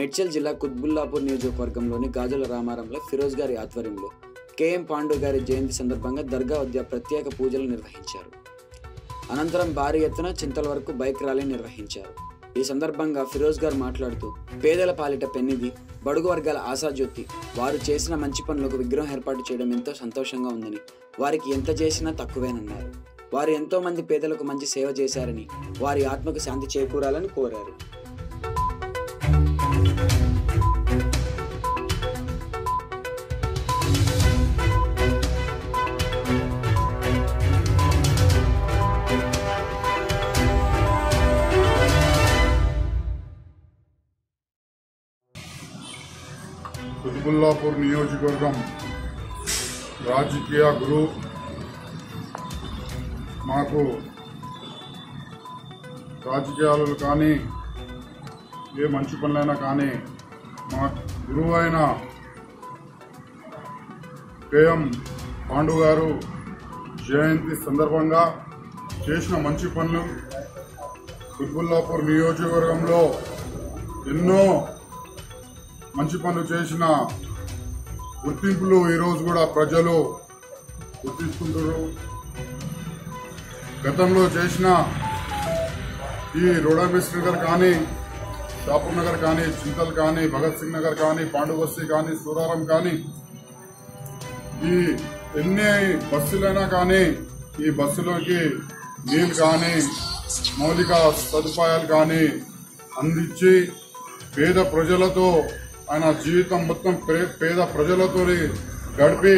మేడ్చల్ జిల్లా కుత్బుల్లాపూర్ నియోజకవర్గంలోని గాజుల రామారంలో ఫిరోజ్ గారి ఆధ్వర్యంలో కేఎం పాండు గారి జయంతి సందర్భంగా దర్గా వద్ద ప్రత్యేక పూజలు నిర్వహించారు అనంతరం భారీ ఎత్తున చింతల వరకు బైక్ ర్యాలీ నిర్వహించారు ఈ సందర్భంగా ఫిరోజ్ గారు మాట్లాడుతూ పేదల పాలిట పెన్నిది బడుగు వర్గాల ఆశాజ్యోతి వారు చేసిన మంచి పనులకు విగ్రహం ఏర్పాటు చేయడం ఎంతో సంతోషంగా ఉందని వారికి ఎంత చేసినా తక్కువేనన్నారు వారు ఎంతో మంది పేదలకు మంచి సేవ చేశారని వారి ఆత్మకు శాంతి చేకూరాలని కోరారు కుతుబుల్లాపూర్ నియోజకవర్గం రాజకీయ గురు మాకు రాజకీయాలు కానీ ఏ మంచి పనులైనా కానీ మా గురువు అయిన కేఎం పాండు గారు జయంతి సందర్భంగా చేసిన మంచి పనులు కుతుబుల్లాపూర్ నియోజకవర్గంలో ఎన్నో మంచి పనులు చేసిన గుర్తింపులు ఈరోజు కూడా ప్రజలు గుర్తించుకుంటారు గతంలో చేసిన ఈ రోడామిస్ నగర్ కానీ షాపూర్ నగర్ కానీ చింతల్ కానీ భగత్ సింగ్ నగర్ కానీ పాండుబస్తి కానీ సూరారం కానీ ఈ ఎన్ని బస్సులైనా కానీ ఈ బస్సులోకి నీళ్ళు కానీ మౌలిక సదుపాయాలు కానీ అందించి పేద ప్రజలతో ఆయన జీవితం మొత్తం పే- పేద ప్రజలతో గడిపి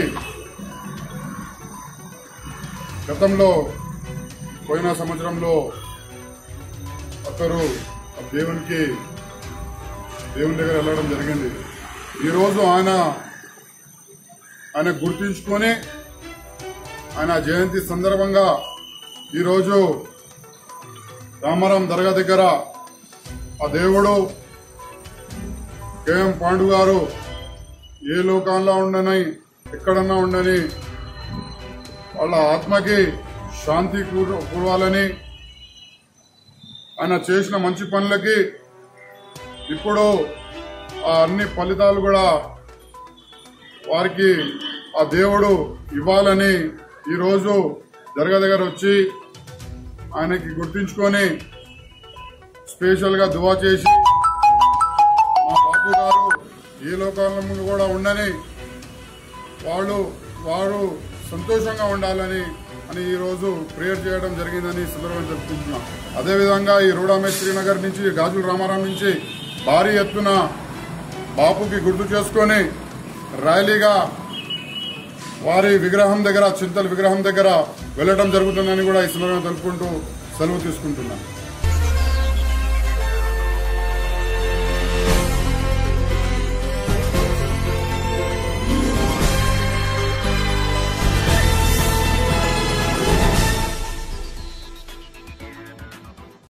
గతంలో పోయిన సంవత్సరంలో ఒకరు ఆ దేవునికి దేవుని దగ్గర వెళ్ళడం జరిగింది ఈరోజు ఆయన ఆయన గుర్తించుకొని ఆయన జయంతి సందర్భంగా ఈరోజు రామారాం దర్గా దగ్గర ఆ దేవుడు కేఎం పాండు గారు ఏ లోకాల్లో ఉండని ఎక్కడన్నా ఉండని వాళ్ళ ఆత్మకి శాంతి కూర- కూరాలని ఆయన చేసిన మంచి పనులకి ఇప్పుడు ఆ అన్ని ఫలితాలు కూడా వారికి ఆ దేవుడు ఇవ్వాలని ఈరోజు దర్గా దగ్గర వచ్చి ఆయనకి గుర్తించుకొని స్పెషల్ గా దువా చేసి మా బాబు గారు ఏ లోకాలంలో కూడా ఉండని వాళ్ళు వారు సంతోషంగా ఉండాలని అని ఈ రోజు ప్రేయర్ చేయడం జరిగిందని ఈ సందర్భంగా చెప్పుకుంటున్నాం అదేవిధంగా ఈ రూడామేశ్వరి నగర్ నుంచి గాజుల రామారాం నుంచి భారీ ఎత్తున బాపుకి గుర్తు చేసుకొని ర్యాలీగా వారి విగ్రహం దగ్గర చింతల విగ్రహం దగ్గర వెళ్ళడం జరుగుతుందని కూడా ఈ సందర్భంగా తెలుపుకుంటూ సెలవు తీసుకుంటున్నాను